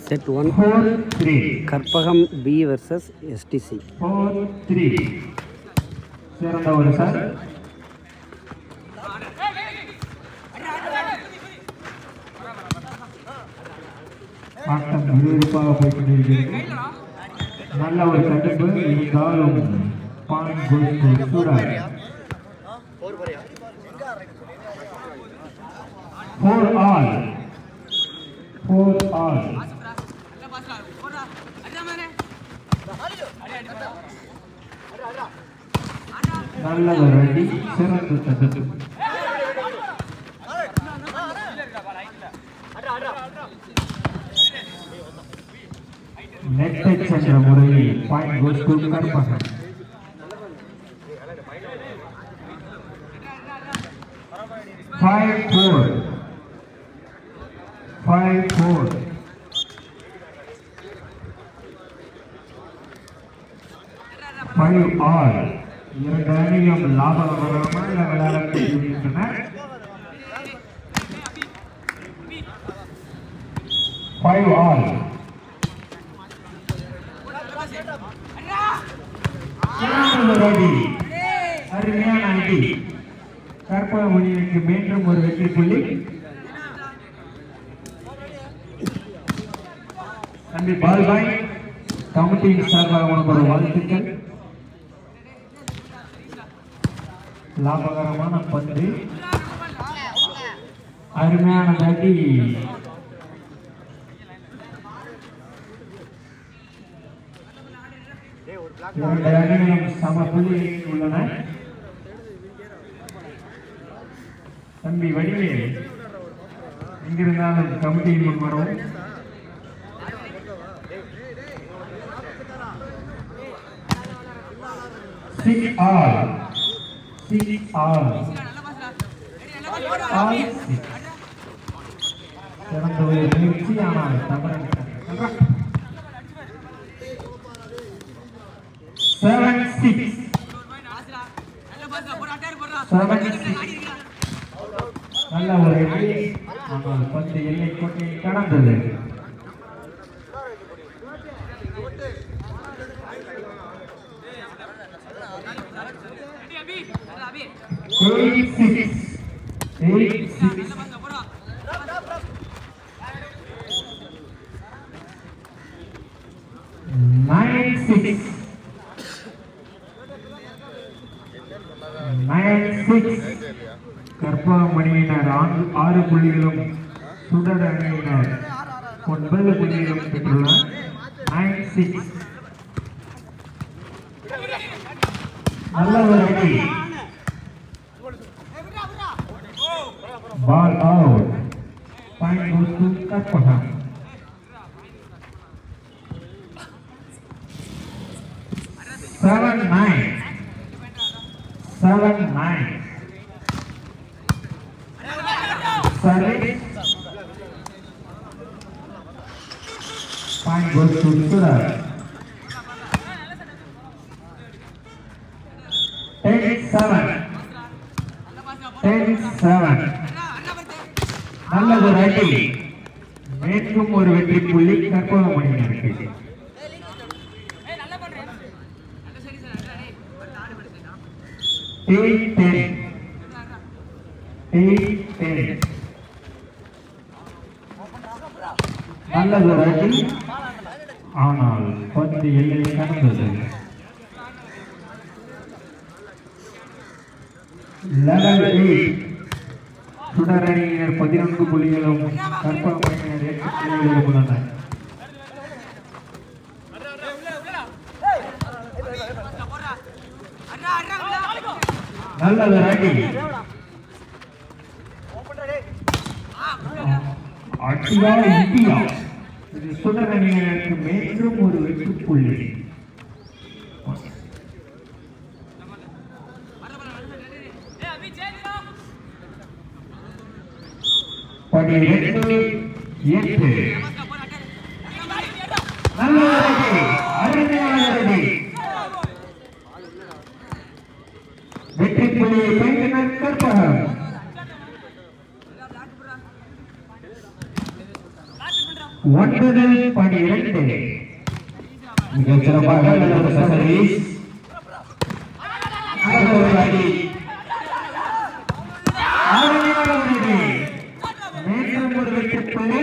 Set one four three Karpagam B versus STC four three சிறந்த ஒரு sir ஆட்டம் விறுவிறுப்பாக போய் கொண்டிருக்கிறது நல்ல ஒரு தடுப்பு இருந்தாலும் பாயிண்ட் கோல் டு சூரத் ஃபோர் ஆல் ஃபோர் ஆல் நல்ல ஒரு அடி சிறந்த தடுப்பு நெட்டை சென்ற முறையில் point goes to Karpagam five four five four five all இரண்டு அணியும் லாபகரமாக விளையாடக் கொண்டிருக்கின்றன ஃபைவ் ஆல் சிறந்த ஒரு அடி அருமையான அடி கற்பக மணிக்கு மீண்டும் ஒரு வெற்றி புள்ளி தம்பி பால்பாய் கமிட்டியின் சார்பாக உனக்கு ஒரு வாழ்த்துக்கள் லாபகரமான பந்து அருமையான அடி இரண்டு அணிகளும் சம புள்ளிகளில் உள்ளன தம்பி வடிவேல் எங்கிருந்தாலும் கமிட்டியின் முன் வரவும் Six all. Six all. All six. சிறந்த ஒரு முயற்சி ஆனால் தவறிவிட்டது. Seven six. Seven six. நல்ல ஒரு எல்லை ஆனால் பந்து எல்லை கோட்டையை கடந்தது Eight six. Eight six. Nine six. Nine six. கற்பகமணியினர் ஆறு ஆறு புள்ளிகளும் சுடர் அணியினர் ஒன்பது புள்ளிகளும் பெற்றுள்ளனர் நைன் சிக்ஸ் நல்ல ஒரு அடி ball out point goes to Karpagam seven nine seven nine சரி point goes to Sudar ten seven ten seven நல்ல ஒரு அடி மீண்டும் ஒரு வெற்றி புள்ளி கற்பகமணியினருக்கு எயிட் டென் எயிட் டென் நல்ல ஒரு அடி ஆனால் பந்து எல்லை கடந்தது லெவல் எயிட் சுடரணியினர் பதினொன்று புள்ளிகளும் கற்பகமணியினர் எட்டு புள்ளிகளும் உள்ளன நல்ல ஒரு அடி அடியா இந்தியா இது சுடரணியினருக்கு மீண்டும் ஒரு வெற்றி புள்ளி பனிரெண்டு எட்டு நல்ல ஒரு அடி அருமையான ஒரு அடி வெற்றி புள்ளியை பெற்றனர் கற்பகம் ஒன்பது பனிரெண்டு மிக சிறப்பாக நடந்த சர்வீஸ் அடுத்த ஒரு அடி அருமையான ஒரு அடி. மீண்டும் ஒரு வெற்றி புள்ளி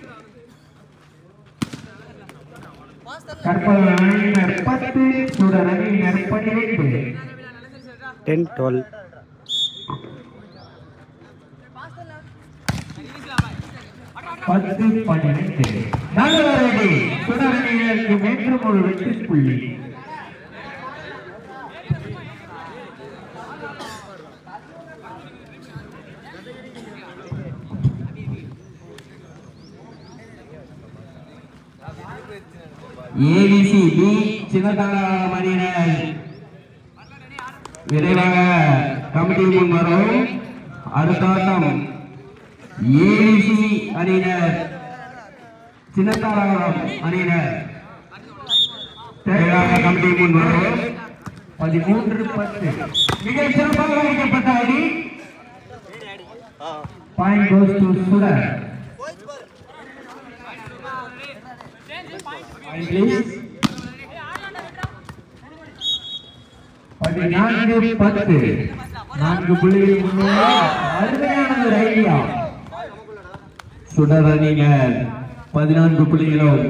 கற்பக அணியினர் பத்து சுடர் அணியினர் பன்னிரண்டு டென் டுவெல் பத்து பன்னிரண்டு நல்ல அடி சுடர் அணியினருக்கு மீண்டும் ஒரு வெற்றி புள்ளி ஏபிசி பி சின்னதாராளம் அணியினர் விரைவாக கமிட்டி முன் வரும் அடுத்த ஆட்டம் ஏபிசி அணியினர் சின்னதாராளம் அணியினர் விரைவாக கமிட்டி முன் வரும் பதிமூன்று பத்து மிக சிறப்பாக அளிக்கப்பட்ட அணி point goes to Sudar please. பதினான்கு பத்து நான்கு புள்ளிகள் முன்னேற அருமையான ஒரு ஐடியா சுடர் அணியினர் பதினான்கு புள்ளிகளும்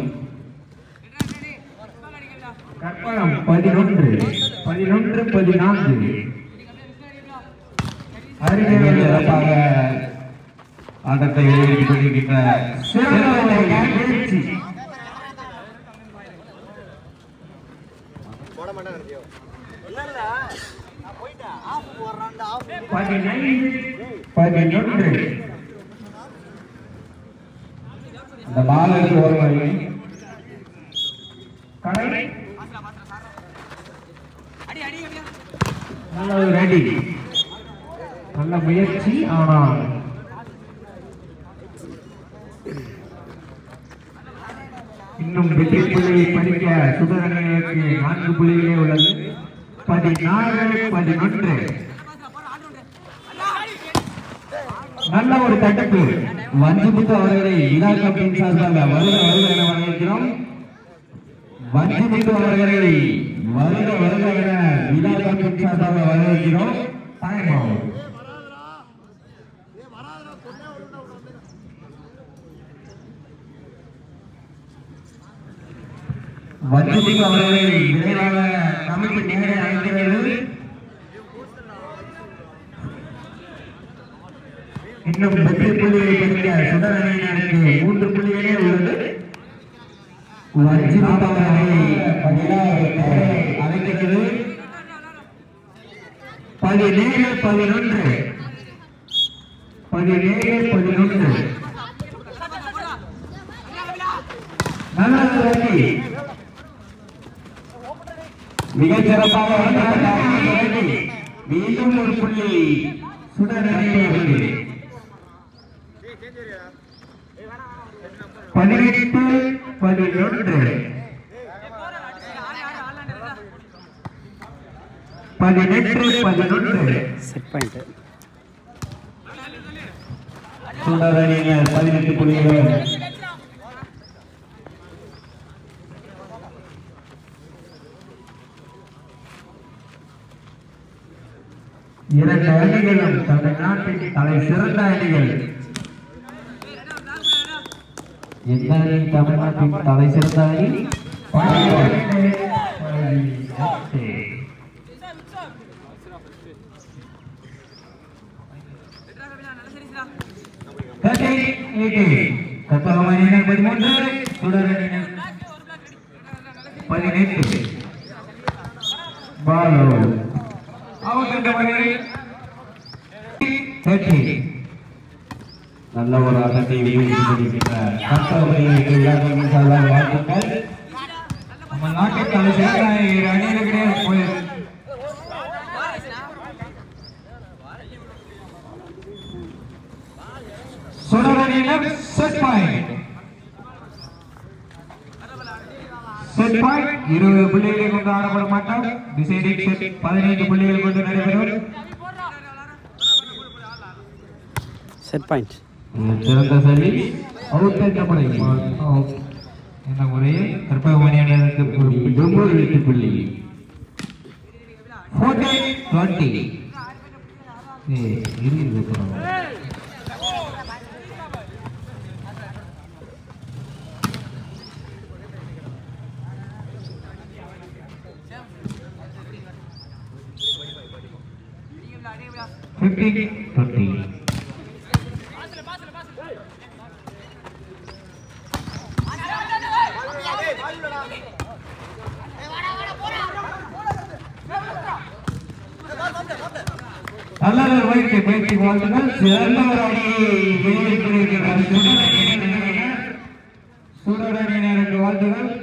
கற்பகம் பதினொன்று பதினொன்று பதினான்கு அருமையான சிறப்பாக ஆட்டத்தை வெளியிட்டுக் கொண்டிருக்கின்ற சிறந்த முயற்சி பதினைந்து பதினொன்று இந்த பாலுக்கு ஒரு வழி கடை நல்ல ஒரு ரெடி நல்ல முயற்சி ஆனால் இன்னும் வெற்றி புள்ளியை பறிக்க சுடரங்களுக்கு நான்கு புள்ளிகளே உள்ளது பதினாறு பதினொன்று நல்ல ஒரு தடுப்பு வஞ்சிமுத்து அவர்களை விழா கமிட்டியின் சார்பாக வருக வருக என வரவேற்கிறோம் வஞ்சிமுத்து அவர்களை வருக வருக என விழா கமிட்டியின் சார்பாக வரவேற்கிறோம் Time out. வஞ்சிமுத்து அவர்களை விரைவாக கமிட்டி நேரே அழைக்கிறது இன்னும் வெற்றி புள்ளியை பெற்ற சுடரணியினருக்கு மூன்று புள்ளிகளே உள்ளது வஞ்சிமுத்து அவர்களை அழைக்கிறது பதினேழு பதினொன்று பதினேழு பதினொன்று நல்ல வெற்றி மிகச் சிறப்பாக வழங்கப்பட்ட வெற்றி. மீண்டும் ஒரு புள்ளி சுடரணியினருக்கு பதினெட்டு பதினொன்று பதினெட்டு பதினொன்று செட் பாயிண்ட் சுடரணியினர் பதினெட்டு புள்ளிகள் இரண்டு அணிகளும் தமிழ்நாட்டின் தலை சிறந்த அணிகள் எந்த அணி தமிழ்நாட்டின் தலை சிறந்த அணி பன்னிரண்டு, பதினெட்டு. கற்பகமணியினர் பதிமூன்று சுடரணியினர் பதினெட்டு பாலோ தேர்ட்டி நல்ல ஒரு ஆட்டத்தை வெளியிட்டிருக்கின்ற கற்பகமணியினருக்கு விழாக்களின் சார்பாக வாழ்த்துக்கள் நம்ம நாட்டின் தலை சிறந்த இரு அணியினர்களே போய் சுடரணியினர் செட் பாயிண்ட் செட் பாயிண்ட் இருபது புள்ளிகளை கொண்டு ஆடப்படும் ஆட்டம் டிசைடிங் செட் பதினைந்து புள்ளிகள் கொண்டு நடைபெறும் செட் பாயிண்ட் சிறந்த சர்வீஸ் அவுட் என்ற முறை அவுட் என்ற முறையில் கற்பகமணி அணியினருக்கு ஒரு புள்ளி. ஒவ்வொரு வெற்றி புள்ளி ஃபோர்டீன் டுவெண்ட்டி ஏய், இருக்குது அப்புறம். ஃபிஃப்டீன் டுவெண்ட்டி நல்ல ஒரு முயற்சி முயற்சி வாழ்த்துக்கள் சிறந்த ஒரு அணியை வெளியிட்டிருக்கிறார் சுடர் அணியினருக்கு வாழ்த்துக்கள்